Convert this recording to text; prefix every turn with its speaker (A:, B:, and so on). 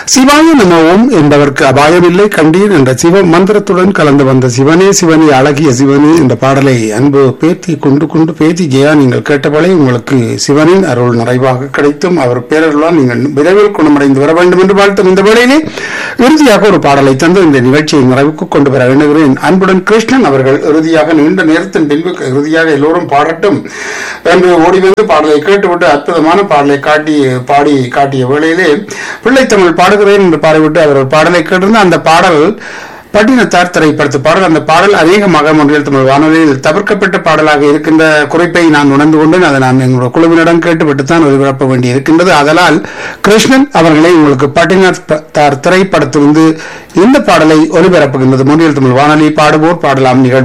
A: சிவாய நமோம் என்பதற்கு அபாயமில்லை கண்டீர் என்ற சிவ மந்திரத்துடன் கலந்து வந்த சிவனே சிவனே அழகிய சிவனே என்ற பாடலை அன்பு பேத்தி கொண்டு கொண்டு பேத்தி ஜெயா நீங்கள் கேட்டபோலே உங்களுக்கு சிவனின் அருள் நிறைவாக கிடைத்தும் அவர் பேரருளால் நீங்கள் விரைவில் குணமடைந்து வர வேண்டும் என்று வாழ்த்தும் இந்த வேளையிலே இறுதியாக ஒரு பாடலை தந்து இந்த நிகழ்ச்சியை நிறைவுக்கு கொண்டு வர எண்ணுகிறேன் அன்புடன் கிருஷ்ணன் அவர்கள் இறுதியாக நீண்ட நேரத்தின் பின்பு இறுதியாக எல்லோரும் பாடட்டும் என்று ஓடி வந்து பாடலை கேட்டுவிட்டு அற்புதமான பாடலை காட்டி பாடி காட்டிய வேளையிலே பிள்ளைத்தமிழ் பாடுகிறேன் என்று பாடிவிட்டு அவர் ஒரு பாடலை கேட்டிருந்த அந்த பாடல் பட்டினத்தார் திரைப்படத்து பாடல் அந்த பாடல் அநேகமாக மொழியில் தமிழ் வானொலியில் தவிர்க்கப்பட்ட பாடலாக இருக்கின்ற குறைப்பை நான் உணர்ந்து கொண்டேன் அதை நான் எங்களுடைய குழுவினரிடம் கேட்டுவிட்டு தான் ஒளிபரப்ப வேண்டி இருக்கின்றது அதனால் கிருஷ்ணன் அவர்களை உங்களுக்கு பட்டினத்தார் திரைப்படத்திலிருந்து இந்த பாடலை ஒளிபரப்புகின்றது மொழியில் தமிழ் வானொலி பாடுவோர் பாடலாம் நிகழ்வு